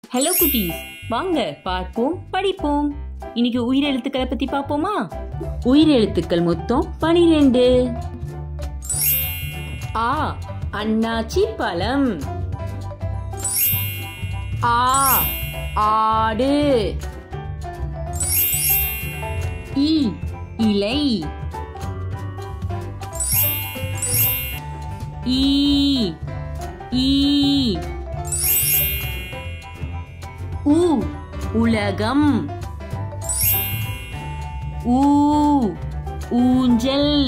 hello குட்டீஸ் வாங்க பார்ப்போம் படிப்போம் இன்னைக்கு உயிரெழுத்துக்களை பத்தி பார்ப்போமா உயிரெழுத்துக்கள் மொத்தம் பனிரெண்டு ஆ அண்ணாச்சி பழம் ஆ ஆடு இ இலை ஈ ஈ உ உலகம் ஊ ஊஞ்சல்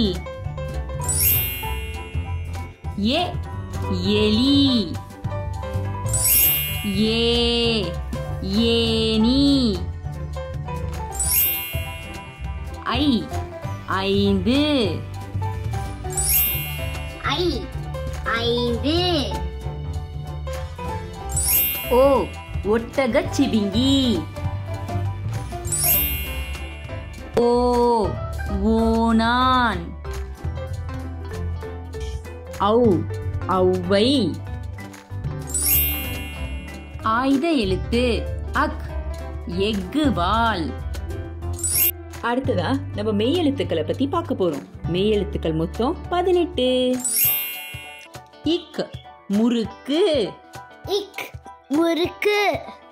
எ எலி ஏ ஏனி ஐ ஐந்து ஐ ஐந்து ஓ ஒட்டகச் சிவிங்கி ஓ ஓனான் ஔ ஔவை ஆயுத எழுத்து அக் எஃகு வால் அடுத்ததா நம்ம மெய் எழுத்துக்களை பத்தி பார்க்க போறோம் மெய் எழுத்துக்கள் மொத்தம் பதினெட்டு இக் முறுக்கு இக் முறுக்கு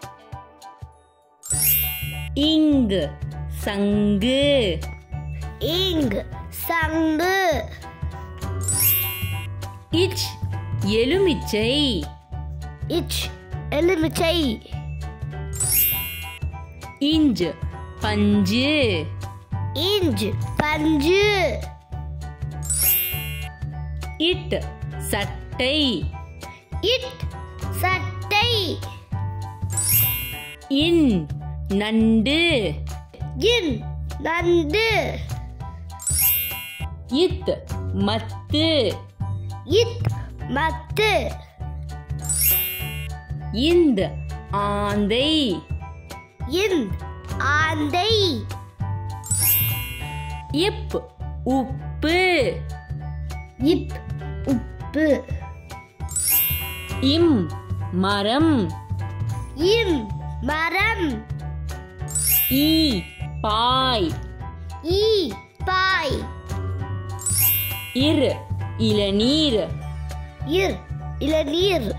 இங் சங்கு இங் சங்கு இச் எலுமிச்சை இச் எலுமிச்சை இஞ்ச் பஞ்சு இஞ்ச் பஞ்சு இட் சட்டை இட் சட்டை இன் நண்டு இன் நண்டு இத் மத்து இத் மத்து இந்த் ஆந்தை இன் ஆந்தை இப் உப்பு இப் உப்பு இம் மரம் இம் மரம் ஈ பாய் ஈ பாய் இர் இளநீர் இர் இளநீர்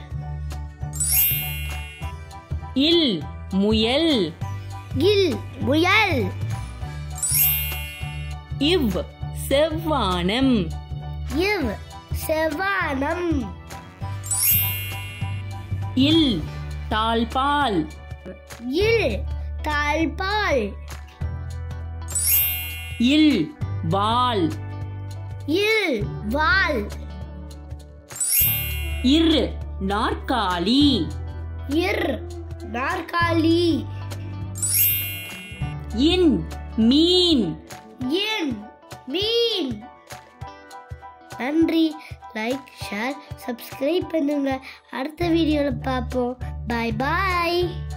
இல் முயல் இல் முயல் இவ் செவ்வானம் இவ் செவ்வானம் இல் தாழ்பால் இல் தாழ்பால் இல் வால் இல் வால் இர் நாற்காலி இர் நாற்காலி இன் மீன் இன் மீன் நன்றி லைக் ஷேர் சப்ஸ்கிரைப் பண்ணுங்க அடுத்த வீடியோவில் பார்ப்போம் பாய் பாய்